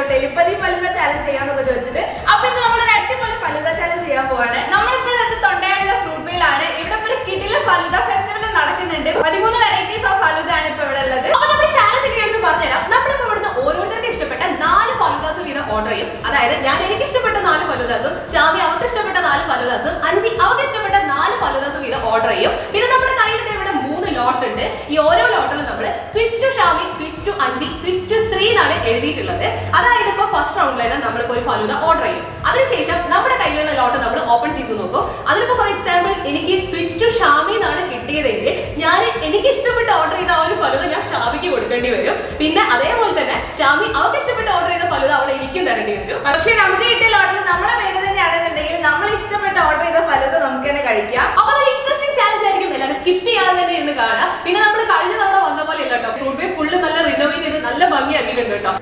Telepathy ഫലുദ challenge ചെയ്യാന്നൊക്കെ ചോദിച്ചിട്ട് അപ്പൊ ഇന്ന് നമ്മളൊരു അടിപൊളി ഫലുദ ചാലഞ്ച് ചെയ്യാൻ പോവാണ് നമ്മളിപ്പോഴത് തൊണ്ടയാടുള്ള ഫ്രൂട്ട് മെയിലാണ് ഇവിടെ ഇപ്പൊ ഒരു കിടില ഫലുദ ഫെസ്റ്റിവൽ നടക്കുന്നുണ്ട് പതിമൂന്ന് വെറൈറ്റീസ് ഓഫ് ഫലുദ ആണ് ഇപ്പൊ ഇവിടെ ഉള്ളത് അപ്പൊ നമ്മുടെ ചാലഞ്ച് എങ്ങനെയാണെന്ന് പറഞ്ഞുതരാം നമ്മളിപ്പോ ഇവിടുന്ന് ഓരോരുത്തർക്ക് ഇഷ്ടപ്പെട്ട നാല് ഫലൂദാസ് വീതം ഓർഡർ ചെയ്യും അതായത് ഞാൻ എനിക്ക് ഇഷ്ടപ്പെട്ട നാല് ഫലൂദാസും ഷാമി അവർക്ക് ഇഷ്ടപ്പെട്ട നാല് ഫലൂദാസും അഞ്ചി അവർക്ക് ഇഷ്ടപ്പെട്ട നാല് ഫലൂദാസും വീതം ഓർഡർ ചെയ്യും പിന്നെ നമ്മുടെ കയ്യിൽ ദേ ഇവിടെ മൂന്ന് ലോട്ട് ഉണ്ട് ഈ ഓരോ ലോട്ടിലും നമ്മൾ switch to Shami switch to Anji switch to Sree എന്നാണ് എഴുതിയിട്ടുള്ളത് അതായത് ഇപ്പൊ ഫസ്റ്റ് റൗണ്ടിലാണ് നമ്മളിപ്പോ ഒരു ഫലൂദ ഓർഡർ ചെയ്യും അതിനുശേഷം നമ്മുടെ കയ്യിലുള്ള ലോട്ട് നമ്മൾ ഓപ്പൺ ചെയ്ത് നോക്കും അതിലിപ്പോ ഫോർ എക്സാമ്പിൾ എനിക്ക് സ്വിച്ച് ടു ഷാമി എന്നാണ് കിട്ടിയതെങ്കിൽ ഞാൻ എനിക്ക് ഇഷ്ടപ്പെട്ട് ഓർഡർ ചെയ്ത ആ ഒരു ഫലൂദ ഞാൻ ഷാമിക്ക് കൊടുക്കേണ്ടി വരും പിന്നെ അതേപോലെ തന്നെ ഷാമി അവർക്ക് ഇഷ്ടപ്പെട്ട് ഓർഡർ ചെയ്ത ഫലൂദ അവൾ എനിക്കും തരേണ്ടി വരും പക്ഷെ നമുക്ക് കിട്ടിയ ലോട്ടിൽ നമ്മളെ പേര് തന്നെയാണെന്നുണ്ടെങ്കിൽ നമ്മൾ ഇഷ്ടപ്പെട്ട ഓർഡർ ചെയ്ത ഫലുദ നമുക്ക് തന്നെ കഴിക്കാം അപ്പൊ അതൊരു ഇൻട്രസ്റ്റിംഗ് ചാലഞ്ച് ആയിരിക്കും എല്ലാവരും സ്കിപ്പ് ചെയ്യാതെ തന്നെ ഇരുന്ന് കാണാം പിന്നെ നമ്മൾ കഴിഞ്ഞ തവണ വന്ന പോലെ അല്ല കേട്ടോ ഫ്രൂട്ട് വേ ഫുള്ള് നല്ല റിനോവേറ്റ് ചെയ്ത് നല്ല ഭംഗിയാക്കിയിട്ടുണ്ട് കേട്ടോ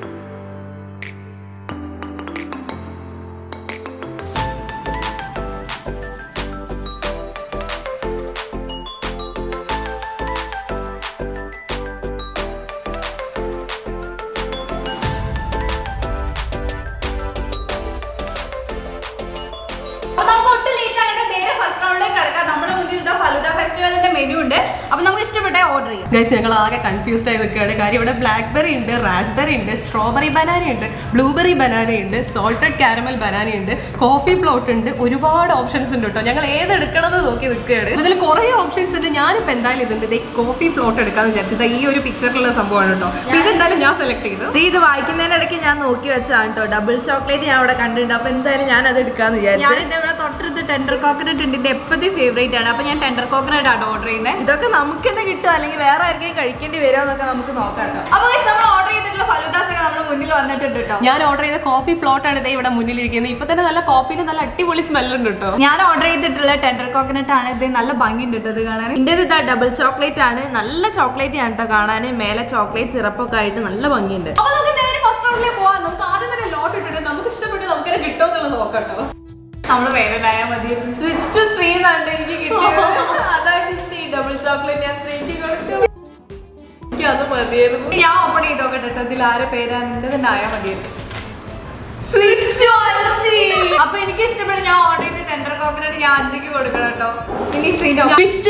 അപ്പൊ നമുക്ക് ഒട്ടും ലേറ്റ് ആകട്ടെ നേരെ ഫസ്റ്റ് റൗണ്ടിലേക്ക് കിടക്കാം നമ്മുടെ മുന്നിൽ ഇതാ ഫലുദ ഫെസ്റ്റിവലിന്റെ മെനു ഉണ്ട് അപ്പൊ നമുക്ക് ഇഷ്ടപ്പെട്ട ഓർഡർ ചെയ്യാം ഗൈസ് ഞങ്ങൾ ആകെ കൺഫ്യൂസ്ഡ് ആയി നിൽക്കുകയാണ് കാര്യം ഇവിടെ ബ്ലാക്ക്ബെറി ഉണ്ട് റാസ്ബെറി ഉണ്ട് സ്ട്രോബെറി ബനാന ഉണ്ട് ബ്ലൂബെറി ബനാന ഉണ്ട് സോൾട്ടഡ് കാരമൽ ബനാന ഉണ്ട് കോഫി ഫ്ലോട്ട് ഉണ്ട് ഒരുപാട് ഓപ്ഷൻസ് ഉണ്ട് കേട്ടോ ഞങ്ങൾ ഏത് എടുക്കണമെന്ന് നോക്കി നിൽക്കുകയാണ് ഇതിൽ കുറേ ഓപ്ഷൻസ് ഉണ്ട് ഞാനിപ്പോൾ എന്തായാലും ഇതിൻ്റെ ദേ കോഫി ഫ്ലോട്ട് എടുക്കാന്ന് വിചാരിച്ചത് ഈ ഒരു പിക്ചറിലുള്ള സംഭവമാണ് കേട്ടോ അപ്പൊ ഇതെന്തായാലും ഞാൻ സെലക്ട് ചെയ്തു ഇത് ഇത് വായിക്കുന്നതിനിടയ്ക്ക് ഞാൻ നോക്കി വെച്ചാണ് കേട്ടോ ഡബിൾ ചോക്ലേറ്റ് ഞാൻ അവിടെ കണ്ടിട്ടുണ്ട് അപ്പൊ എന്തായാലും ഞാൻ അത് എടുക്കാന്ന് ഞാൻ വിചാരിച്ചു എന്റെ ഇവിടെ തൊട്ടടുത്ത് ടെൻഡർ കോക്കനട്ട് ഉണ്ട് എന്റെ എപ്പോഴും ഫേവറേറ്റ് ആണ് അപ്പൊ ഞാൻ ടെൻഡർ കോക്കനട്ട് ആണ് ഓർഡർ ചെയ്യുന്നത് ഇതൊക്കെ നമുക്ക് തന്നെ കിട്ടും അല്ലെങ്കിൽ വേറെ ആർക്കെങ്കിലും കഴിക്കേണ്ടി വരുമോ എന്നൊക്കെ നമുക്ക് നോക്കാം കേട്ടോ അപ്പൊ guys, നമ്മൾ ഓർഡർ ചെയ്തിട്ടുള്ള ഫലൂദാസ് ഒക്കെ നമ്മുടെ മുന്നിൽ വന്നിട്ടുണ്ട് കേട്ടോ ഞാൻ ഓർഡർ ചെയ്ത കോഫി ഫ്ലോട്ട് ആണ് ഇതേ ഇവിടെ മുന്നിലിരിക്കുന്നത് ഇപ്പൊ തന്നെ നല്ല കോഫിന് നല്ല അടിപൊളി സ്മെല്ലുണ്ട് കേട്ടോ ഞാൻ ഓർഡർ ചെയ്തിട്ടുള്ള ടെൻഡർ കോക്കനട്ട് ആണ് ഇത് നല്ല ഭംഗിയുണ്ട് കേട്ടോ ഇത് കാണാൻ ഇതിൻ്റെ ഇതാ ഡബിൾ ചോക്ലേറ്റ് ആണ് നല്ല ചോക്ലേറ്റ് ആണ് കേട്ടോ കാണാൻ മേലെ ചോക്ലേറ്റ് സിറപ്പൊക്കെ ആയിട്ട് നല്ല ഭംഗിയുണ്ട് അപ്പൊ നമുക്ക് നേരെ ഫസ്റ്റ് റൗണ്ടിലേക്ക് പോവാം നമുക്ക് ആദ്യം തന്നെ ലോട്ട് ഇട്ടിട്ട് നമുക്ക് ഇഷ്ടപ്പെട്ട് നമുക്ക് തന്നെ കിട്ടുമോ എന്നുള്ളത് നോക്കാം കേട്ടോ നമ്മൾ പേരുണ്ടായാൽ മതി സ്വിച്ച് ടു ശ്രീ എന്നാണ് എനിക്ക് കിട്ടിയത് അതായത് ഈ ഡബിൾ ചോക്ലേറ്റ് ഞാൻ ശ്രീക്ക് കൊടുത്തു എനിക്ക് അത് മതിയായിരുന്നു ഞാൻ ഓപ്പൺ ചെയ്ത് നോക്കട്ടെ കേട്ടോ ഇതിൽ ആരെ പേരാ നിന്റെ തന്നെ ആയാൽ മതിയായിരുന്നു സ്വിച്ച് ടു അഞ്ചി അപ്പൊ എനിക്ക് ഇഷ്ടപ്പെട്ട ഞാൻ ഓർഡർ ചെയ്ത ടെൻഡർ കോക്കനട്ട് ഞാൻ അഞ്ചിക്ക് കൊടുക്കണം കേട്ടോ ഇനി ശ്രീനോ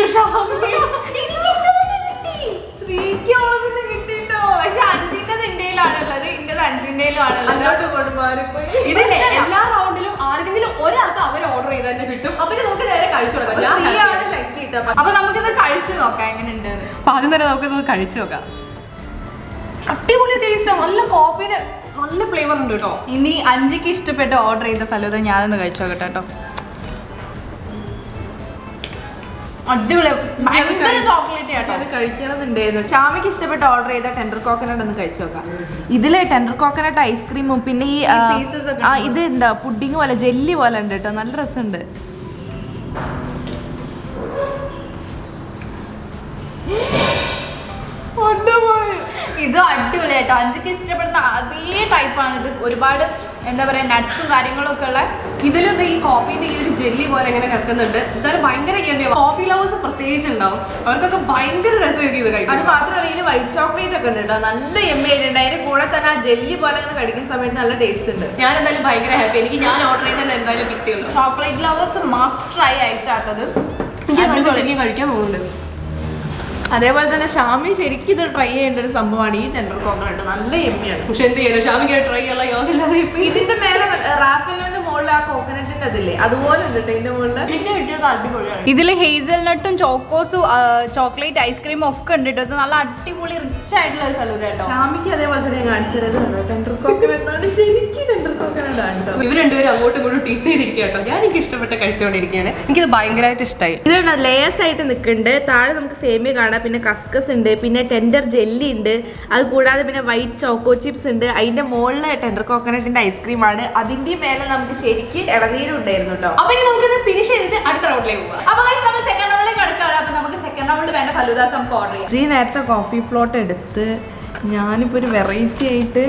ശ്രീക്ക് ഓളത്തിന് കിട്ടിട്ടോ പക്ഷെ അഞ്ചിന്റെ ഇന്ത്യയിലാണുള്ളത് ഇന്റത് അഞ്ചിന്റെയിലാണുള്ളത് അങ്ങോട്ട് കൊടുമാറിപ്പോയി ഇതില്ലേ എല്ലാ റൗണ്ടിലും ആരെങ്കിലും ഒരാൾക്ക് അവർ ഓർഡർ ചെയ്ത് തന്നെ കിട്ടും അവര് നമുക്ക് നേരെ കഴിച്ചു തുടങ്ങാം ഞാൻ ശ്രീ happy ആണ് ആണ്. ലക്കി കിട്ടോ അപ്പൊ നമുക്കിത് കഴിച്ചു നോക്കാം എങ്ങനെയുണ്ട് അപ്പൊ ആദ്യം തന്നെ നമുക്ക് ഇത് കഴിച്ചു നോക്കാം അടിപൊളി ടേസ്റ്റ് നല്ല കോഫിന് നല്ല ഫ്ലേവർ ഉണ്ട് കേട്ടോ ഇനി അഞ്ചിക്ക് ഇഷ്ടപ്പെട്ട ഓർഡർ ചെയ്ത ഫലൂത ഞാനൊന്ന് കഴിച്ചു നോക്കട്ടെ കേട്ടോ അടിപൊളി ഭയങ്കര ചോക്ലേറ്റ് കേട്ടോ അത് കഴിക്കണമെന്നുണ്ടായിരുന്നു ഷാമിക്ക് ഇഷ്ടപ്പെട്ട ഓർഡർ ചെയ്ത ടെൻഡർ കോക്കനട്ട് ഒന്ന് കഴിച്ചു നോക്കാം ഇതില് ടെൻഡർ കോക്കനട്ട് ഐസ്ക്രീമും പിന്നെ ഈ ആ, ഈ pieces ഒക്കെ ആ ഇത് എന്താ പുഡിങ് പോലെ ജെല്ലി പോലെ ഉണ്ട് കേട്ടോ നല്ല രസമുണ്ട് ഇത് അടിപൊളി കേട്ടോ അഞ്ചിക്ക് ഇഷ്ടപ്പെടുന്ന അതേ ടൈപ്പാണ് ഇത് ഒരുപാട് എന്താ പറയാ നട്ട്സും കാര്യങ്ങളും ഒക്കെ ഉള്ള ഇതിലും ദേ ഈ കോഫീന്റെ ഈ ഒരു ജെല്ലി പോലെ ഇങ്ങനെ കിടക്കുന്നുണ്ട് എന്തായാലും ഭയങ്കര യമ്മിയാണ് കോഫി ലവേഴ്സ് പ്രത്യേകിച്ച് ഉണ്ടാവും അവർക്കൊക്കെ ഭയങ്കര രസമായിരിക്കും ഇത് അത് കഴിക്കാൻ മാത്രമല്ല ഇതിൽ വൈറ്റ് ചോക്ലേറ്റ് ഒക്കെ ഉണ്ട് കേട്ടോ നല്ല എമ്മ ആയിട്ടുണ്ട് അതിന്റെ കൂടെ തന്നെ ആ ജെല്ലി പോലെ അങ്ങനെ കഴിക്കുന്ന സമയത്ത് നല്ല ടേസ്റ്റ് ഉണ്ട് ഞാൻ എന്തായാലും ഭയങ്കര ഹാപ്പി എനിക്ക് ഞാൻ ഓർഡർ ചെയ്ത് എന്തായാലും കിട്ടിയല്ലോ ചോക്ലേറ്റ് ലവേഴ്സ് മസ്റ്റ് ട്രൈ ആയിട്ടാട്ടത് എനിക്ക് നല്ല ശരിക്കും കഴിക്കാൻ പോകുന്നുണ്ട് അതേപോലെ തന്നെ ഷാമി ശരിക്കും ഇത് ട്രൈ ചെയ്യേണ്ട ഒരു സംഭവമാണ് ഈ ടെൻഡർ കോക്കനട്ട് നല്ല എമ്മിയാണ് പക്ഷെ എന്ത് ചെയ്യാനോ ഷാമിക്ക് ട്രൈ ചെയ്യാനുള്ള യോഗ ഇല്ലാതെ ഇപ്പൊ ഈ- ഇതിന്റെ മേലെ റാഫലിന്റെ മുകളിൽ ആ കോക്കനട്ടിന്റെ അതില്ലേ അതുപോലെ ഉണ്ട് കേട്ടോ ഇതിന്റെ മുകളിൽ ഇതിൽ ഹേസൽനട്ടും ചോക്കോസും ചോക്ലേറ്റ് ഐസ്ക്രീമും ഒക്കെ ഉണ്ട് കേട്ടോ ഇത് നല്ല അടിപൊളി റിച്ച് ആയിട്ടുള്ള ഒരു ഫലൂത കേട്ടോ ഷാമിക്ക് അതേപോലെ തന്നെ കാണിച്ചത് ടെൻഡർ കോക്കനട്ട് ആണ് ശരിക്കും ടെൻഡർ കോക്കനട്ട് ആണ് കേട്ടോ ഇവർ രണ്ടുപേരും അങ്ങോട്ടും ഇങ്ങോട്ടും ടീസ് ചെയ്തിരിക്കുക കേട്ടോ ഞാൻ എനിക്ക് ഇഷ്ടപ്പെട്ട് കഴിച്ചുകൊണ്ടിരിക്കുകയാണ് എനിക്കിത് ഭയങ്കരമായിട്ട് ഇഷ്ടമായി ഇത് ലേയേഴ്സ് ആയിട്ട് നിൽക്കുന്നുണ്ട് താഴെ നമുക്ക് സേമിയ കാണാം പിന്നെ കസ്കസ് ഉണ്ട് പിന്നെ ടെൻഡർ ജെല്ലി ഉണ്ട് അത് കൂടാതെ പിന്നെ വൈറ്റ് ചോക്കോ ചിപ്സ് ഉണ്ട് അതിന്റെ മുകളിൽ ടെൻഡർ കോക്കനട്ടിന്റെ ഐസ്ക്രീം ആണ് അതിന്റെ മേലെ നമുക്ക് ശരിക്ക് ഇളനീരും ഉണ്ടായിരുന്നു കേട്ടോ അപ്പൊ ഇനി നമുക്കിത് ഫിനിഷ് ചെയ്തിട്ട് അടുത്ത റൗണ്ടിലേക്ക് പോവാം അപ്പൊ guys, നമ്മൾ സെക്കൻഡ് റൗണ്ടിലേക്ക് കിടക്കുകയാണ് അപ്പൊ നമുക്ക് സെക്കൻഡ് റൗണ്ടിൽ വേണ്ട ഫലൂദാസ് നമുക്ക് ഓർഡർ ചെയ്യാം ശ്രീ നേരത്തെ കോഫി ഫ്ലോട്ട് എടുത്ത് ഞാനിപ്പോൾ ഒരു വെറൈറ്റി ആയിട്ട്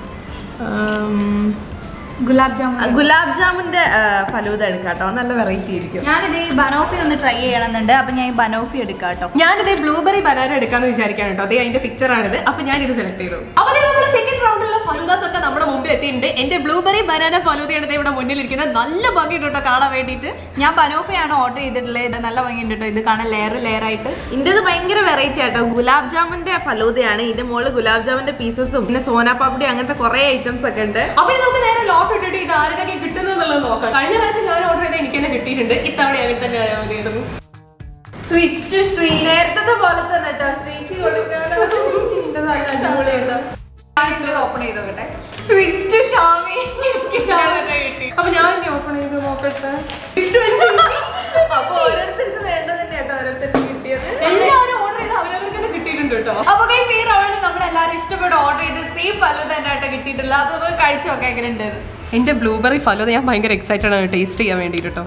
ഗുലാബ് ജാമുൻ ഗുലാബ് ജാമുന്റെ ഫലൂദ എടുക്കാം കേട്ടോ നല്ല വെറൈറ്റി ആയിരിക്കും ഞാനിത് ഈ ബനോഫി ഒന്ന് ട്രൈ ചെയ്യണമെന്നുണ്ട് അപ്പൊ ഞാൻ ഈ ബനോഫി എടുക്കാം കേട്ടോ ഞാനിത് ബ്ലൂബെറി ബനാന എടുക്കാന്ന് വിചാരിക്കാണ് കേട്ടോ അതേ അതിന്റെ പിക്ചർ ആണിത് അപ്പൊ ഞാൻ ഇത് സെലക്ട് ചെയ്തു അപ്പൊ നമ്മൾ സെക്കൻഡ് റൗണ്ടിലുള്ള ഫലൂദാസ് ഒക്കെ നമ്മുടെ മുമ്പിൽ എത്തിയിട്ടുണ്ട് എന്റെ ബ്ലൂബെറി ബനാന ഫലൂദയാണ് ദേ ഇവിടെ മുന്നിലിരിക്കുന്നത് നല്ല ഭംഗിയുണ്ട് കേട്ടോ കാണാൻ വേണ്ടിയിട്ട് ഞാൻ ബനോഫയാണ് ഓർഡർ ചെയ്തിട്ടുള്ളത് ഇത് നല്ല ഭംഗിയുണ്ട് കേട്ടോ ഇത് കാണാൻ ലെയർ ലെയർ ആയിട്ട് ഇന്റേത് ഭയങ്കര വെറൈറ്റി ആട്ടോ ഗുലാബ് ജാമുന്റെ ഫലൂദയാണ് ഇതിന്റെ മുകളിൽ ഗുലാബ് ജാമുന്റെ പീസസും പിന്നെ സോനാ പാപ്പടി അങ്ങനത്തെ കുറെ ഐറ്റംസ് ഒക്കെ ഉണ്ട് അപ്പൊ ഇനി നമുക്ക് നേരെ ലോട്ട് ഇട്ടിട്ട് ഇത് ആർക്കൊക്കെ കിട്ടുന്നുള്ളത് നോക്കാം കഴിഞ്ഞ പ്രാവശ്യം ഞാൻ ഓർഡർ ചെയ്ത എനിക്ക് തന്നെ കിട്ടിയിട്ടുണ്ട് ഇത്തവണ അങ്ങനെ തന്നെ ആയാൽ മതിയായിരുന്നു സ്വിച്ച് ടു ശ്രീ നേരത്തെ പോലെ തന്നെ കേട്ടോ ശ്രീക്ക് കൊടുക്കാനാണ് ഞാൻ ഓപ്പൺ ചെയ്ത് നോക്കട്ടെ സ്വിച്ച് ടു ഷാമി എനിക്ക് ഷാമി കിട്ടി അപ്പൊ ഞാൻ ഓപ്പൺ ചെയ്ത് നോക്കട്ടെ അപ്പൊ ഓരോരുത്തർക്ക് വേണ്ടത് തന്നെ കേട്ടോ ഓരോരുത്തർക്ക് കിട്ടിയത് എല്ലാവരും ഓർഡർ ചെയ്ത് അവരവർക്ക് തന്നെ കിട്ടിയിട്ടുണ്ട് കേട്ടോ അപ്പൊ guys, ഈ റൗണ്ടിൽ നമ്മൾ എല്ലാവരും ഇഷ്ടപ്പെട്ട് ഓർഡർ ചെയ്ത് സെയിം ഫലം തന്നെ ആയിട്ട് കിട്ടിയിട്ടില്ല അപ്പൊ നമുക്ക് കഴിച്ചു നോക്കാം എങ്ങനെ ഉണ്ട് എന്റെ ബ്ലൂബെറി ഫലൂദ ഞാൻ ഭയങ്കര എക്സൈറ്റഡ് ആണ് ടേസ്റ്റ് ചെയ്യാൻ വേണ്ടിയിട്ട് കേട്ടോ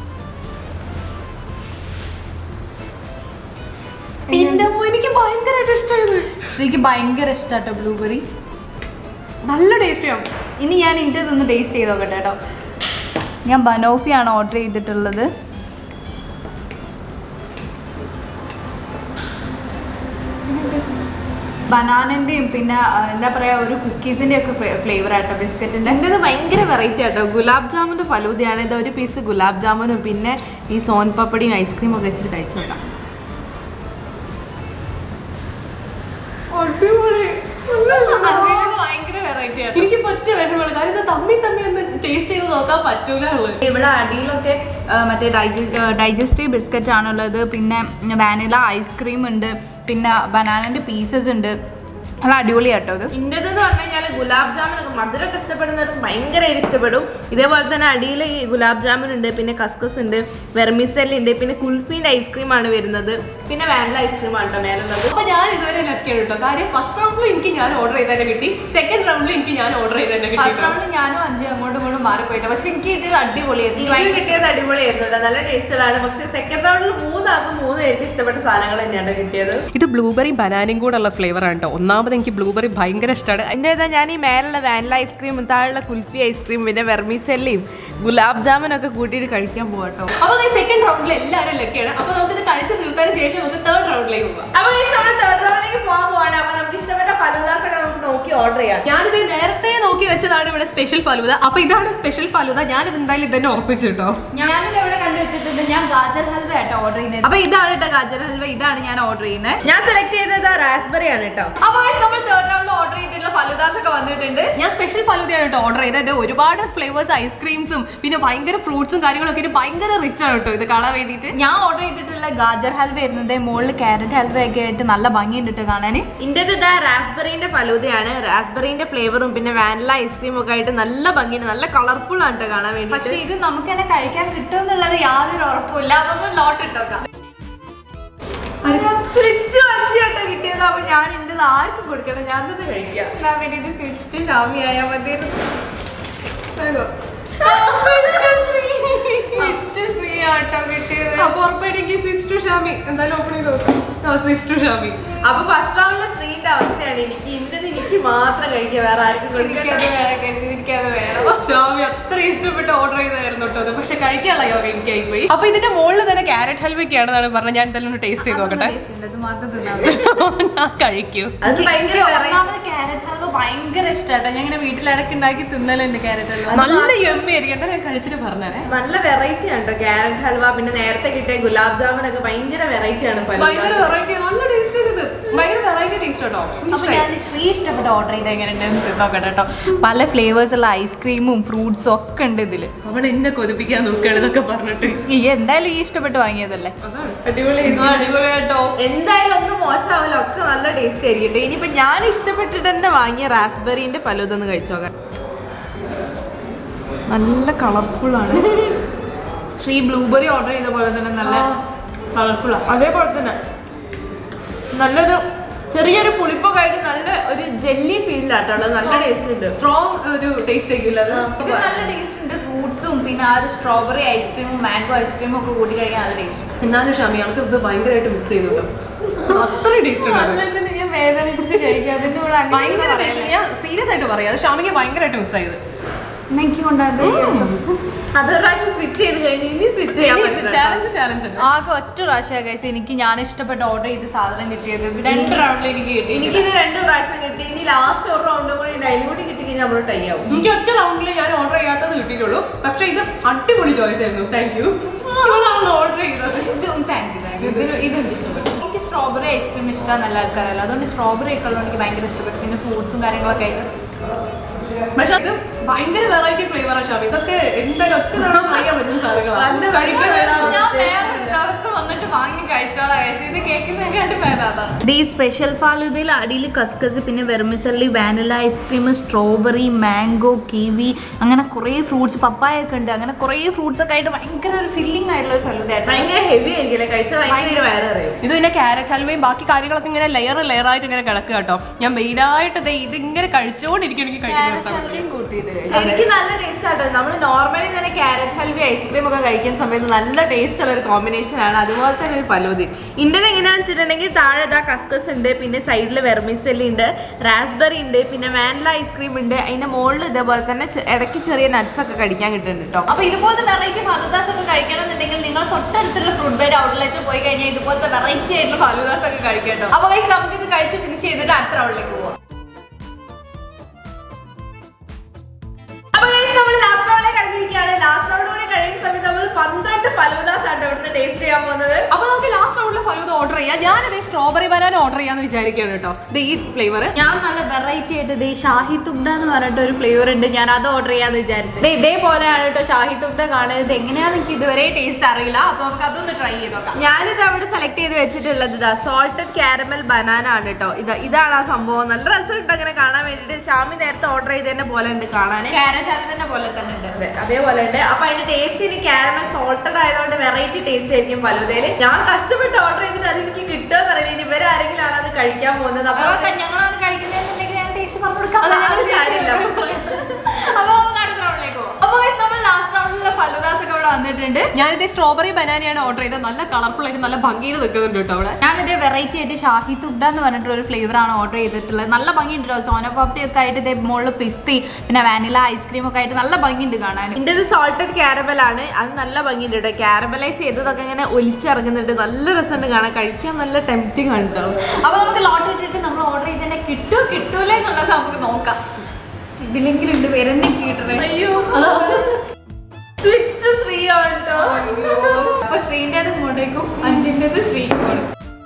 എന്റെ അമ്മ എനിക്ക് ഭയങ്കരമായിട്ട് ഇഷ്ടമായത് ശ്രീക്ക് ഭയങ്കര ഇഷ്ടാട്ടോ ബ്ലൂബെറി നല്ല ടേസ്റ്റ് ചെയ്യാം ഇനി ഞാൻ ഇതിൻ്റെ ഒന്ന് ടേസ്റ്റ് ചെയ്ത് നോക്കട്ടെ കേട്ടോ ഞാൻ ബനോഫിയാണ് ഓർഡർ ചെയ്തിട്ടുള്ളത് ബനാനൻ്റെയും പിന്നെ ആ, എന്താ പറയുക ഒരു കുക്കീസിൻ്റെ ഒക്കെ ഫ്ലേവർ ആട്ടോ ബിസ്ക്കറ്റിൻ്റെ എന്റേത് ഭയങ്കര വെറൈറ്റി ആട്ടോ ഗുലാബ് ജാമുന്റെ ഫലൂദയാണ് ഇത് ഒരു പീസ് ഗുലാബ് ജാമുനും പിന്നെ ഈ സോൻ പപ്പടിയും ഐസ്ക്രീമും ഒക്കെ വെച്ചിട്ട് കഴിച്ചു നോക്കാം ഭയങ്കര വെറൈറ്റി ആട്ടോ എനിക്ക് പറ്റിയ വിഷമമാണ് കാര്യം ഇത് തമ്മി തമ്മി ഒന്ന് ടേസ്റ്റ് ചെയ്ത് നോക്കാൻ പറ്റൂല ഉള്ളത് ഇവിടെ അടിയിലൊക്കെ ആ, മറ്റേ ഡൈജസ്റ്റീവ് ബിസ്ക്കറ്റ് ആണുള്ളത് പിന്നെ വാനില ഐസ്ക്രീം ഉണ്ട് പിന്നെ ബനാനൻ്റെ പീസസ് ഉണ്ട് നല്ല അടിപൊളിയാട്ടോ ഇത് ഇന്റേത് എന്ന് പറഞ്ഞു കഴിഞ്ഞാൽ ഗുലാബ് ജാമുനൊക്കെ മധുരമൊക്കെ ഇഷ്ടപ്പെടുന്നവർക്ക് ഭയങ്കരമായിട്ട് ഇഷ്ടപ്പെടും ഇതേപോലെ തന്നെ അടിയിൽ ഈ ഗുലാബ് ജാമുൻ ഉണ്ട് പിന്നെ കസ്കസ് ഉണ്ട് വെർമിസെല്ലി ഉണ്ട് പിന്നെ കുൽഫീൻ്റെ ഐസ്ക്രീം ആണ് വരുന്നത് പിന്നെ വാനില ഐസ്ക്രീം ആണ് കേട്ടോ മേലുള്ളത് അപ്പൊ ഞാൻ ഇതുവരെ ലക്കിയാണ് കേട്ടോ കാര്യം ഫസ്റ്റ് റൗണ്ടിൽ എനിക്ക് ഞാൻ ഓർഡർ ചെയ്ത് തന്നെ കിട്ടി സെക്കൻഡ് റൗണ്ടിൽ എനിക്ക് ഞാൻ ഓർഡർ ചെയ്ത് തന്നെ കിട്ടി ഫസ്റ്റ് റൗണ്ടിൽ ഞാനും അഞ്ചും അങ്ങോട്ടും ഇങ്ങോട്ടും മാറിപ്പോയിട്ട് പക്ഷെ എനിക്ക് കിട്ടിയത് അടിപൊളിയായിരുന്നു എനിക്ക് കിട്ടിയത് അടിപൊളിയായിരുന്നു കേട്ടോ നല്ല ടേസ്റ്റുകളാണ് പക്ഷെ സെക്കൻഡ് റൗണ്ടിൽ മൂന്നാക്കും മൂന്ന് പേർക്ക് ഇഷ്ടപ്പെട്ട സാധനങ്ങൾ തന്നെയാണ് കിട്ടിയത് ഇത് ബ്ലൂബെറി ബനാനയും കൂടെ ഉള്ള ഫ്ലേവർ ആണ് കേട്ടോ ഒന്നാമത് എനിക്ക് ബ്ലൂബെറി ഭയങ്കര ഇഷ്ടമാണ് അതിൻ്റെ ഏതാ ഞാൻ ഈ മേലുള്ള വാനില ഐസ്ക്രീമും താഴെയുള്ള കുൽഫി ഐസ്ക്രീം പിന്നെ വെർമിസെല്ലിയും ഗുലാബ് ജാമുനൊക്കെ കൂട്ടിയിട്ട് കഴിക്കാൻ പോകട്ടോ അപ്പൊ സെക്കൻഡ് റൗണ്ടിൽ എല്ലാവരും ലക്കിയാണ് അപ്പൊ നമുക്ക് ഇത് കഴിച്ച് തീർത്തതിന് ശേഷം നമുക്ക് തേർഡ് റൗണ്ടിലേക്ക് പോകാം അപ്പൊ ഈ നമ്മൾ തേർഡ് റൗണ്ടിലേക്ക് പോകാൻ പോവാണ് അപ്പൊ നമുക്ക് ഇഷ്ടപ്പെട്ട ഫലൂദാസ് ഒക്കെ നമുക്ക് നോക്കി ഓർഡർ ചെയ്യാം ഞാനിത് നേരത്തെ നോക്കി വെച്ചതാണ് ഇവിടെ സ്പെഷ്യൽ ഫലൂദ അപ്പൊ ഇതാണ് സ്പെഷ്യൽ ഫലൂദ ഞാനിത് എന്തായാലും ഇതന്നെ ഉറപ്പിച്ചു കേട്ടോ ഞാനിത് എവിടെ കണ്ടു വെച്ചിട്ടുണ്ട് ഞാൻ ഗാജർ ഹൽവ ആട്ടോ ഓർഡർ ചെയ്യുന്നത് അപ്പൊ ഇതാണ് കേട്ടോ ഗാജർ ഹൽവ ഇതാണ് ഞാൻ ഓർഡർ ചെയ്യുന്നത് ഞാൻ സെലക്ട് ചെയ്തത് റാസ്ബെറി ആണ് കേട്ടോ അപ്പൊ guys, നമ്മൾ തേർഡ് റൗണ്ടിൽ ഓർഡർ ചെയ്തിട്ടുള്ള ഫലുദാസ് ഒക്കെ വന്നിട്ടുണ്ട് ഞാൻ സ്പെഷ്യൽ ഫലൂദയാണ് കേട്ടോ ഓർഡർ ചെയ്തത് ഒരുപാട് ഫ്ലേവേഴ്സ് ഐസ്ക്രീംസും പിന്നെ ഭയങ്കര ഫ്രൂട്ട്സും കാര്യങ്ങളൊക്കെ ഇത് ഭയങ്കര റിച്ച് ആണ് കേട്ടോ ഇത് കാണാൻ വേണ്ടിയിട്ട് ഞാൻ ഓർഡർ ചെയ്തിട്ടുള്ള ഗാജർ ഹൽവ വരുന്നത് മുകളിൽ ക്യാരറ്റ് ഹൽവ ഒക്കെ ആയിട്ട് നല്ല ഭംഗിയുണ്ട് കേട്ടോ കാണാൻ ഇന്റേത് ഇതാ റാസ്ബെറിന്റെ ഫലൂദയാണ് റാസ്ബെറിന്റെ ഫ്ലേവറും പിന്നെ വാനില ഐസ്ക്രീം ഒക്കെ ആയിട്ട് നല്ല ഭംഗിയുണ്ട് നല്ല കളർഫുൾ ആണ് കേട്ടോ കാണാൻ പക്ഷെ വേണ്ടിയിട്ട് ഇത് നമുക്ക് തന്നെ കഴിക്കാൻ കിട്ടും എന്നുള്ളത് യാതൊരു ഉറപ്പില്ല അതൊന്നും ലോട്ട് ഇട്ടോക്കാം സ്വിച്ച് അഞ്ച് കേട്ടോ കിട്ടിയത് അപ്പൊ ഞാൻ ഇന്റേത് ആർക്കും കൊടുക്കണം ഞാൻ തന്നെ കഴിക്കാം ഞാൻ വേണ്ടിയിട്ട് സ്വിച്ച് ടു ഷാമി ആയാൽ മതി സ്വിച്ച് ടു ശ്രീ ആട്ടോ കിട്ടിയത് അപ്പൊ ഉറപ്പായിട്ട് എനിക്ക് സ്വിച്ച് ടു ഷാമി എന്തായാലും ഓപ്പൺ ചെയ്ത് നോക്കാം ആ സ്വിച്ച് ടു ഷാമി അപ്പൊ ഫസ്റ്റ് റൗണ്ടിലെ സ്ത്രീന്റെ അവസ്ഥയാണ് എനിക്ക് ഇന്റത് എനിക്ക് മാത്രം കഴിക്കുക വേറെ ആർക്കും കൊടുക്കാൻ എനിക്കത് വേറെ കേസ് എനിക്കത് വേണം ഷാമി അത്ര ഇഷ്ടപ്പെട്ട് ഓർഡർ ചെയ്തായിരുന്നു കേട്ടോ അത് പക്ഷെ കഴിക്കാനുള്ള യോഗ എനിക്കായി പോയി അപ്പൊ ഇതിന്റെ മുകളിൽ തന്നെ ക്യാരറ്റ് ഹൽവയ്ക്കാണെന്നാണ് പറഞ്ഞത് ഞാൻ എന്തായാലും ഒന്ന് ടേസ്റ്റ് ചെയ്ത് നോക്കട്ടെ ഇത് മാത്രം തിന്നാൻ മതി. ഞാൻ കഴിക്കൂ അത് എനിക്ക് ഭയങ്കര ഒന്നാമത് ക്യാരറ്റ് ഹൽവ ഭയങ്കര ഇഷ്ടമാട്ടോ ഞാൻ ഇങ്ങനെ വീട്ടിലിടക്ക് ഉണ്ടാക്കി തിന്നലുണ്ട് ക്യാരറ്റ് ഹൽവ നല്ല യമ്മി ആയിരിക്കും എന്താ ഞാൻ കഴിച്ചിട്ട് പറഞ്ഞേ നല്ല വെറൈറ്റി ആണ് കേട്ടോ ക്യാരറ്റ് ഹൽവ പിന്നെ നേരത്തെ കിട്ടിയ ഗുലാബ് ജാമുൻ ഒക്കെ ഭയങ്കര വെറൈറ്റി ആണ് ഫലൂദ. ഭയങ്കര വെറൈറ്റി നല്ല ടേസ്റ്റ് ഉണ്ട് ഇത് ഭയങ്കര വെറൈറ്റി ടേസ്റ്റ് കേട്ടോ അപ്പൊ ഞാൻ ശ്രീ ഇഷ്ടപ്പെട്ട ഓർഡർ ചെയ്ത് എങ്ങനെ ഉണ്ടെന്ന് നോക്കട്ടെ കേട്ടോ പല ഫ്ലേവേഴ്സ് ഉള്ള ഐസ്ക്രീമും ഫ്രൂട്ട്സും ഒക്കെ ഉണ്ട് ഇതില് അവൾ എന്നെ കൊതിപ്പിക്കാൻ നോക്കുകയാണ് ഇതൊക്കെ പറഞ്ഞിട്ട് ഈ എന്തായാലും ഈ ഇഷ്ടപ്പെട്ട് വാങ്ങിയതല്ലേ അതാണ് അടിപൊളി അടിപൊളിയാട്ടോ എന്തായാലും ഒന്നും മോശമാവില്ല ഒക്കെ നല്ല ടേസ്റ്റ് ആയിരിക്കും ട്ടോ. ഇനിയിപ്പോ ഞാൻ ഇഷ്ടപ്പെട്ടിട്ട് തന്നെ വാങ്ങിയ റാസ്ബെറിന്റെ ഫലൂദ ഒന്ന് കഴിച്ചോക്കാം നല്ല കളർഫുൾ ആണ് ശ്രീ ബ്ലൂബെറി ഓർഡർ ചെയ്ത പോലെ തന്നെ നല്ല കളർഫുൾ ആണ് അതേപോലെ തന്നെ നല്ലൊരു ചെറിയൊരു പുളിപ്പൊക്കെ ആയിട്ട് നല്ല ഒരു ജെല്ലി ഫീലിലാട്ടോ നല്ല ടേസ്റ്റ് ഉണ്ട് സ്ട്രോങ് ഒരു ടേസ്റ്റ് ആയിരിക്കില്ല അത് ഇത് നല്ല ടേസ്റ്റ് ഉണ്ട് ഫ്രൂട്ട്സും പിന്നെ ആ ഒരു സ്ട്രോബെറി ഐസ്ക്രീമും മാംഗോ ഐസ്ക്രീമും ഒക്കെ കൂട്ടി കഴിക്കാൻ നല്ല ടേസ്റ്റ് എന്നാലും ഷാമി ഞങ്ങൾക്ക് ഇത് ഭയങ്കരമായിട്ട് മിസ് ചെയ്തു കേട്ടോ അത്രയും ടേസ്റ്റ് ഉണ്ട് അത്. തന്നെ ഞാൻ വേദനിച്ചിട്ട് കഴിക്കാം അതിന്റെ കൂടെ അങ്ങനെ ഭയങ്കര പറയാൻ ടേസ്റ്റ് ഞാൻ സീരിയസ് ആയിട്ട് പറയാം അത് ഷാമിക്ക് ഭയങ്കരമായിട്ട് മിസ് ആയത് എനിക്ക് കൊണ്ടായത് അതൊരു പ്രാവശ്യം സ്വിച്ച് ചെയ്ത് കഴിഞ്ഞ് ഇനി സ്വിച്ച് ചെയ്യാൻ പറ്റില്ല ചാലഞ്ച് ചാലഞ്ച് ആകെ ഒറ്റ പ്രാവശ്യം ഗൈസ് എനിക്ക് ഞാൻ ഇഷ്ടപ്പെട്ട ഓർഡർ ചെയ്ത സാധനം കിട്ടിയത് രണ്ട് റൗണ്ടിൽ എനിക്ക് കിട്ടി എനിക്കിത് രണ്ട് പ്രാവശ്യം കിട്ടി ഇനി ലാസ്റ്റ് ഒരു റൗണ്ടും കൂടി ഉണ്ട് അതിലും കൂടി കിട്ടി കഴിഞ്ഞാൽ നമ്മൾ ടൈ ആവും എനിക്ക് ഒറ്റ റൗണ്ടിൽ ഞാൻ ഓർഡർ ചെയ്യാത്തത് കിട്ടിയിട്ടുള്ളൂ പക്ഷെ ഇത് അടിപൊളി ചോയ്സ് ആയിരുന്നു താങ്ക് യു ഓർഡർ ചെയ്തത് ഇതും താങ്ക് യു താങ്ക് യു ഇതൊരു ഇതും എനിക്ക് ഇഷ്ടപ്പെട്ടു എനിക്ക് സ്ട്രോബെറി ഐസ്ക്രീം ഇഷ്ടം നല്ല ആൾക്കാരല്ല അതുകൊണ്ട് സ്ട്രോബെറി ഒക്കെ ഉള്ളത് എനിക്ക് ഭയങ്കര ഇഷ്ടപ്പെട്ടു പിന്നെ ഫ്രൂട്ട്സും കാര്യങ്ങളൊക്കെ ആയിട്ട് പക്ഷെ ഇത് ഭയങ്കര വെറൈറ്റി ഫ്ലേവർ ആണ് ഷാമി ഇതൊക്കെ എന്തായാലും ഒറ്റ തവണ കഴിക്കാൻ പറ്റുന്ന സാധനങ്ങളാണ് കഴിക്കാൻ വേണം ഞാൻ വേറൊരു ദിവസം വന്നിട്ട് വാങ്ങി കഴിച്ചോളാം guys. ഇത് കേൾക്കുന്നതിനെക്കാട്ടി ഭേദം അതാണ് ഈ സ്പെഷ്യൽ ഫാലുദയിൽ അടിയിൽ കസ്കസ് പിന്നെ vermicelli vanilla ice cream strawberry mango kiwi അങ്ങനെ കുറേ ഫ്രൂട്ട്സ് പപ്പായ ഒക്കെ ഉണ്ട് അങ്ങനെ കുറേ ഫ്രൂട്ട്സ് ഒക്കെ ആയിട്ട് ഭയങ്കര ഒരു ഫില്ലിംഗ് ആയിട്ടുള്ള ഒരു ഫലൂദയായിട്ട് ഭയങ്കര ഹെവി ആയിരിക്കില്ല കഴിച്ചാൽ ഭയങ്കര വയറ് അറിയും ഇത് പിന്നെ ക്യാരറ്റ് ഹൽവയും ബാക്കി കാര്യങ്ങളൊക്കെ ഇങ്ങനെ ലെയർ ലെയർ ആയിട്ട് ഇങ്ങനെ കിടക്കുക കേട്ടോ ഞാൻ മെയിനായിട്ട് ദേ ഇതിങ്ങനെ കഴിച്ചുകൊണ്ടിരിക്കും എനിക്ക് കഴിക്കാൻ ഹൽവയും കൂട്ടിയത് എനിക്ക് നല്ല ടേസ്റ്റ് ആട്ടോ നമ്മൾ നോർമലി തന്നെ ക്യാരറ്റ് ഹൽവി ഐസ്ക്രീം ഒക്കെ കഴിക്കുന്ന സമയത്ത് നല്ല ടേസ്റ്റ് ഉള്ള ഒരു കോമ്പിനേഷൻ ആണ് അതുപോലെ തന്നെ ഒരു ഫലോദി ഇന്ത്യയിൽ എങ്ങനെയാണെന്ന് വെച്ചിട്ടുണ്ടെങ്കിൽ താഴെ ഇതാ കസ്കസ് ഉണ്ട് പിന്നെ സൈഡിൽ വെർമിസെല്ലി ഉണ്ട് റാസ്ബെറി ഉണ്ട് പിന്നെ വാനില ഐസ്ക്രീം ഉണ്ട് അതിന്റെ മുകളിൽ ഇതേപോലെ തന്നെ ചെ- ഇടയ്ക്ക് ചെറിയ നട്ട്സ് ഒക്കെ കഴിക്കാൻ കിട്ടുന്നുണ്ട് കേട്ടോ അപ്പൊ ഇതുപോലത്തെ വെറൈറ്റി ഫലൂദാസ് ഒക്കെ കഴിക്കണമെന്നുണ്ടെങ്കിൽ നിങ്ങൾ തൊട്ടടുത്തുള്ള ഫുഡ് ബൈറ്റ് ഔട്ട്ലെറ്റ് പോയി കഴിഞ്ഞാൽ ഇതുപോലത്തെ വെറൈറ്റി ആയിട്ടുള്ള ഫലൂദാസ് ഒക്കെ കഴിക്കട്ടോ അപ്പൊ guys, നമുക്ക് ഇത് കഴിച്ച് ഫിനിഷ് ചെയ്തിട്ട് അടുത്ത റൗണ്ടിലേക്ക് പോവാം അപ്പൊ നമ്മൾ ലാസ്റ്റ് റൗണ്ടിലേക്ക് കഴിഞ്ഞിരിക്കുകയാണ് ലാസ്റ്റ് റൗണ്ട് കൂടി കഴിയുന്ന സമയത്ത് നമ്മൾ പന്ത്രണ്ട് ഫലൂദാസ് ആണ് ഇവിടുന്ന് ടേസ്റ്റ് ചെയ്യാൻ പോകുന്നത് അപ്പൊ നമുക്ക് ലാസ്റ്റ് റൗണ്ടിൽ ഫലൂദ ഓർഡർ ചെയ്യാം ഞാനത് സ്ട്രോബെറി ബനാന ഓർഡർ ചെയ്യാന്ന് വിചാരിക്കുകയാണ് കേട്ടോ ഇത് ഈ ഫ്ലേവർ ഞാൻ നല്ല വെറൈറ്റി ആയിട്ട് ദേ ഷാഹി തുഗ്ഡ എന്ന് പറഞ്ഞിട്ട് ഒരു ഫ്ലേവർ ഉണ്ട് ഞാൻ അത് ഓർഡർ ചെയ്യാന്ന് വിചാരിച്ചു ദേ ഇതേപോലെയാണ് കേട്ടോ ഷാഹി തുഗ്ഡ കാണുന്നത് എങ്ങനെയാണെന്ന് എനിക്ക് ഇതുവരെ ടേസ്റ്റ് അറിയില്ല അപ്പൊ നമുക്ക് അതൊന്ന് ട്രൈ ചെയ്ത് നോക്കാം ഞാനിത് അവിടെ സെലക്ട് ചെയ്ത് വെച്ചിട്ടുള്ളത് ഇതാ സോൾട്ടഡ് കാരമൽ ബനാന ആണ് കേട്ടോ ഇത് ഇതാണ് ആ സംഭവം നല്ല രസമുണ്ട് അങ്ങനെ കാണാൻ വേണ്ടിയിട്ട് ഷാമി നേരത്തെ ഓർഡർ ചെയ്തതിന്റെ പോലെ ഉണ്ട് കാണാൻ ക്യാരറ്റ് ഹൽവന്റെ പോലെ തന്നെ ഉണ്ട് അതെ അതേപോലെ ഉണ്ട് അപ്പൊ അതിന്റെ ടേസ്റ്റ് ഇനി കാരമൽ സോൾട്ടഡ് ആയതുകൊണ്ട് വെറൈറ്റി ടേസ്റ്റ് ആയിരിക്കും ഫലൂദയില് ഞാൻ കഷ്ടപ്പെട്ട് ഓർഡർ ചെയ്തിട്ട് അത് എനിക്ക് കിട്ടുമെന്ന് അറിയില്ല ഇനി ഇവരാരെങ്കിലും ആണ് അത് കഴിക്കാൻ പോകുന്നത് അപ്പൊ അപ്പൊ ഞങ്ങളാണ് കഴിക്കുന്നതെന്നുണ്ടെങ്കിൽ ഞാൻ ടേസ്റ്റ് പറഞ്ഞു കൊടുക്കാം അത് ഞങ്ങൾ കാര്യമില്ല. അപ്പൊ നമുക്ക് അടുത്ത റൗണ്ടിലേക്ക് പോകും അപ്പൊ guys, നമ്മൾ ലാസ്റ്റ് റൗണ്ടിലുള്ള ഫലൂദാസ് ഒക്കെ ഇവിടെ വന്നിട്ടുണ്ട് ഞാനിത് സ്ട്രോബെറി ബനാനയാണ് ഓർഡർ ചെയ്തത് നല്ല കളർഫുൾ ആയിട്ട് നല്ല ഭംഗിയിൽ നിൽക്കുന്നുണ്ട് കേട്ടോ അവിടെ ഞാനിത് വെറൈറ്റി ആയിട്ട് ഷാഹി തുഡ എന്ന് പറഞ്ഞിട്ടുള്ള ഒരു ഫ്ലേവർ ആണ് ഓർഡർ ചെയ്തിട്ടുള്ളത് നല്ല ഭംഗിയുണ്ട് കേട്ടോ സോന പാപ്പി ഒക്കെ ആയിട്ട് ഇതേ മുകളിൽ പിസ്തി പിന്നെ വാനില ഐസ്ക്രീം ഒക്കെ ആയിട്ട് നല്ല ഭംഗിയുണ്ട് കാണാൻ ഇതിന്റെ സോൾട്ടഡ് കാരമൽ ആണ് അത് നല്ല ഭംഗിയുണ്ട് കേട്ടോ കാരമലൈസ് ചെയ്തതൊക്കെ ഇങ്ങനെ ഒലിച്ചിറങ്ങുന്നുണ്ട് നല്ല രസമുണ്ട് കാണാൻ കഴിക്കാൻ നല്ല ടെംപ്റ്റിംഗ് ആണ് കേട്ടോ അപ്പൊ നമുക്ക് ലോട്ട് ഇട്ടിട്ട് നമ്മൾ ഓർഡർ ചെയ്തതിനെ കിട്ടുമോ കിട്ടൂല എന്നുള്ളത് നമുക്ക് നോക്കാം ഇതിലെങ്കിലും ഉണ്ട് വരുന്ന കിട്ടണേ അയ്യോ സ്വിച്ച് ടു ശ്രീ ആണ് കേട്ടോ അപ്പൊ ശ്രീൻ്റെത് ഇങ്ങോട്ടേക്കും അഞ്ചിൻ്റെത് ശ്രീക്കും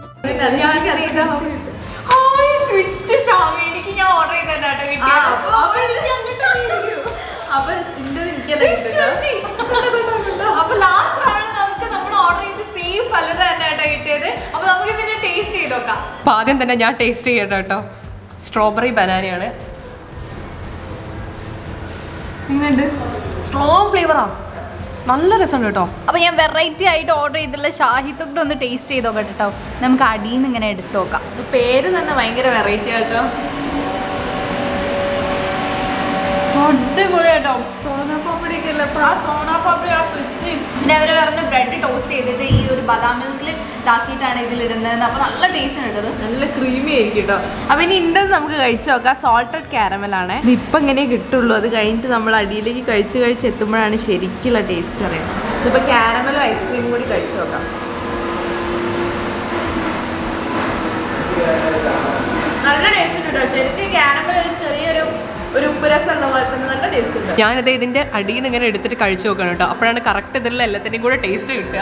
സ്വിച്ച് ടു ഷാമി എനിക്ക് ഞാൻ ഓർഡർ ചെയ്തതാട്ടോ ആ, കിട്ടിയത് അപ്പൊ അപ്പൊ എനിക്ക് അങ്ങോട്ട് ആയിരിക്കും. അപ്പൊ ഇതിന്റെ എനിക്കത് കിട്ടുക അപ്പൊ ലാസ്റ്റ് ആണ് നമുക്ക് നമ്മൾ ഓർഡർ ചെയ്ത് സെയിം ഫലത തന്നെ കേട്ടോ കിട്ടിയത് അപ്പൊ നമുക്ക് ഇതിന്റെ ടേസ്റ്റ് ചെയ്ത് നോക്കാം അപ്പൊ ആദ്യം തന്നെ ഞാൻ ടേസ്റ്റ് ചെയ്യട്ടോ കേട്ടോ സ്ട്രോബെറി ബനാനയാണ് എങ്ങനെയുണ്ട് സ്ട്രോങ് ഫ്ലേവറാ നല്ല രസമുണ്ട് കേട്ടോ അപ്പൊ ഞാൻ വെറൈറ്റി ആയിട്ട് ഓർഡർ ചെയ്തിട്ടുള്ള ഷാഹി തുഗ്ഡ് ഒന്ന് ടേസ്റ്റ് ചെയ്ത് നോക്കട്ടെ കേട്ടോ നമുക്ക് അടിയിൽ നിന്ന് ഇങ്ങനെ എടുത്ത് നോക്കാം പേര് തന്നെ ഭയങ്കര വെറൈറ്റി ആട്ടോ അടിപൊളി കേട്ടോ സോനാപ്പാപ്പടിയൊക്കെ അല്ലേ ആ സോണ പാപ്പടി ആ പിസ്തയും പിന്നെ അവർ പറഞ്ഞ ബ്രെഡ് ടോസ്റ്റ് ചെയ്തിട്ട് ഈ ഒരു ബദാം മിൽക്കിൽ ഇതാക്കിയിട്ടാണ് ഇതിലിടുന്നത് അപ്പൊ നല്ല ടേസ്റ്റ് ഉണ്ട് ഇത് നല്ല ക്രീമി ആയിരിക്കും കേട്ടോ അപ്പൊ ഇനി ഇന്റെ നമുക്ക് കഴിച്ചു നോക്കാം സോൾട്ടഡ് കാരമൽ ആണ് ഇത് ഇപ്പൊ ഇങ്ങനെ കിട്ടുള്ളൂ അത് കഴിഞ്ഞിട്ട് നമ്മൾ അടിയിലേക്ക് കഴിച്ച് കഴിച്ച് എത്തുമ്പോഴാണ് ശരിക്കുള്ള ടേസ്റ്റ് അറിയാം ഇതിപ്പോ കാരമലും ഐസ്ക്രീമും കൂടി കഴിച്ചു നോക്കാം നല്ല ടേസ്റ്റ് ഉണ്ട് കേട്ടോ ശരിക്കും കാരമൽ ഒരു ചെറിയൊരു ഒരു ഉപ്പുരസം ഉള്ള പോലെ തന്നെ നല്ല ടേസ്റ്റ് ഉണ്ട് ഞാനത് ഇതിന്റെ അടിയിൽ നിന്ന് ഇങ്ങനെ എടുത്തിട്ട് കഴിച്ചു നോക്കണം കേട്ടോ അപ്പോഴാണ് കറക്റ്റ് ഇതിലുള്ള എല്ലാത്തിൻ്റെയും കൂടെ ടേസ്റ്റ് കിട്ടുക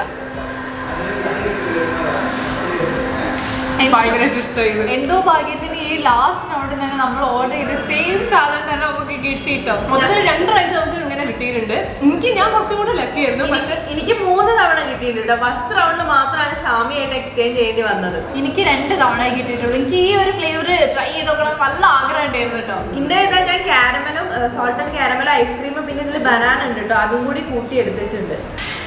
ഭയങ്കരമായിട്ട് ഇഷ്ടമായി എന്തോ ഭാഗ്യത്തിന് ഈ ലാസ്റ്റ് റൗണ്ടിൽ തന്നെ നമ്മൾ ഓർഡർ ചെയ്ത സെയിം സാധനം തന്നെ നമുക്ക് കിട്ടിട്ടോ മൊത്തത്തിൽ രണ്ട് പ്രാവശ്യം നമുക്ക് ഇങ്ങനെ കിട്ടിയിട്ടുണ്ട് എനിക്ക് ഞാൻ കുറച്ചും കൂടെ ലക്കി ആയിരുന്നു പക്ഷെ എനിക്ക് എനിക്ക് മൂന്ന് തവണ കിട്ടിയിട്ടുണ്ട് ഫസ്റ്റ് റൗണ്ടിൽ മാത്രമാണ് ഷാമിയായിട്ട് എക്സ്ചേഞ്ച് ചെയ്യേണ്ടി വന്നത് എനിക്ക് രണ്ട് തവണ കിട്ടിയിട്ടുള്ളൂ എനിക്ക് ഈ ഒരു ഫ്ലേവർ ട്രൈ ചെയ്ത് നോക്കണം നല്ല ആഗ്രഹം ഉണ്ടായിരുന്നു കേട്ടോ ഇന്റെ ഇതാ ഞാൻ കാരമലും സോൾട്ടഡ് കാരമലും ഐസ്ക്രീമും പിന്നെ ഇതിൽ ബനാന ഉണ്ട് കേട്ടോ അതും കൂടി കൂട്ടി എടുത്തിട്ടുണ്ട്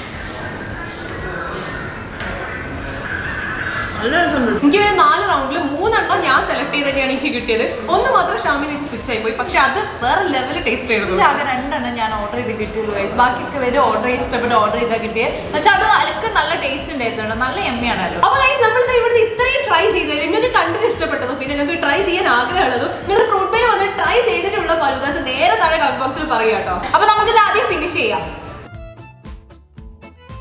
നല്ല രസമുണ്ട് എനിക്ക് ഒരു നാല് റൗണ്ടിൽ മൂന്നെണ്ണം ഞാൻ സെലക്ട് ചെയ്ത് തന്നെയാണ് എനിക്ക് കിട്ടിയത് ഒന്ന് മാത്രം ഷാമിന് സ്വിച്ച് ആയി പോയി പക്ഷെ അത് വേറെ ലെവൽ ടേസ്റ്റ് എനിക്ക് ആയിരുന്നു ആകെ രണ്ടെണ്ണം ഞാൻ ഓർഡർ ചെയ്ത് കിട്ടിയുള്ളൂ ഗൈസ് ബാക്കിയൊക്കെ വരെ ഓർഡർ ഇഷ്ടപ്പെട്ട് ഓർഡർ ചെയ്താൽ കിട്ടിയത് പക്ഷെ അത് അലക്ക് നല്ല ടേസ്റ്റ് ഉണ്ടായിരുന്നു നല്ല എമ്മയാണല്ലോ അപ്പൊ ഗൈസ് നമ്മൾ ഇവിടുത്തെ ഇത്രയും ട്രൈ ചെയ്തതിൽ നിങ്ങൾക്ക് കണ്ടിട്ട് ഇഷ്ടപ്പെട്ടതും പിന്നെ നിങ്ങൾക്ക് ട്രൈ ചെയ്യാൻ ആഗ്രഹമുള്ളതും നിങ്ങൾ ഫ്രൂട്ട് ബേയിൽ വന്ന് ട്രൈ ചെയ്തിട്ടുള്ള ഫലൂദാസ് നേരെ താഴെ കമന്റ് ബോക്സിൽ പറയുക കേട്ടോ അപ്പൊ നമുക്കിത് ആദ്യം ഫിനിഷ് ചെയ്യാം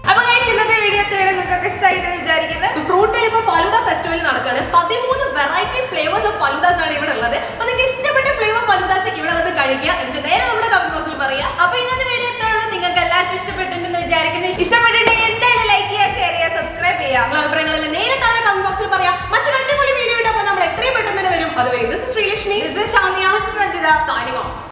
അപ്പൊ guys, ഇന്നത്തെ വീഡിയോ എത്രയാണ് നിങ്ങൾക്ക് ഇഷ്ടമായിട്ട് വിചാരിക്കുന്നത് ഫ്രൂട്ട് വെയിൽ ഇപ്പൊ ഫലൂദ ഫെസ്റ്റിവൽ നടക്കുകയാണ് പതിമൂന്ന് വെറൈറ്റി ഫ്ലേവേഴ്സ് ഓഫ് ഫലൂദാസ് ആണ് ഇവിടെ ഉള്ളത് അപ്പൊ നിങ്ങൾക്ക് ഇഷ്ടപ്പെട്ട ഫ്ലേവർ ഫലൂദാസ് ഇവിടെ വന്ന് കഴിക്കുക എന്നിട്ട് നേരെ നമ്മുടെ കമന്റ് ബോക്സിൽ പറയാം അപ്പൊ ഇന്നത്തെ വീഡിയോ എത്ര ഉള്ളൂ നിങ്ങൾക്ക് എല്ലാവർക്കും ഇഷ്ടപ്പെട്ടിട്ടുണ്ടെന്ന് വിചാരിക്കുന്നു ഇഷ്ടപ്പെട്ടിട്ടുണ്ടെങ്കിൽ എന്തായാലും ലൈക്ക് ചെയ്യുക ഷെയർ ചെയ്യുക സബ്സ്ക്രൈബ് ചെയ്യുക നിങ്ങളുടെ അഭിപ്രായങ്ങളെല്ലാം നേരെ താഴെ കമന്റ് ബോക്സിൽ പറയാം മറ്റൊരു അടിപൊളി വീഡിയോ ഇട്ടപ്പോൾ നമ്മൾ എത്രയും പെട്ടെന്ന് തന്നെ വരും അതുവരെ ഇത് Sreelakshmi This is Shamia. Sanjitha signing off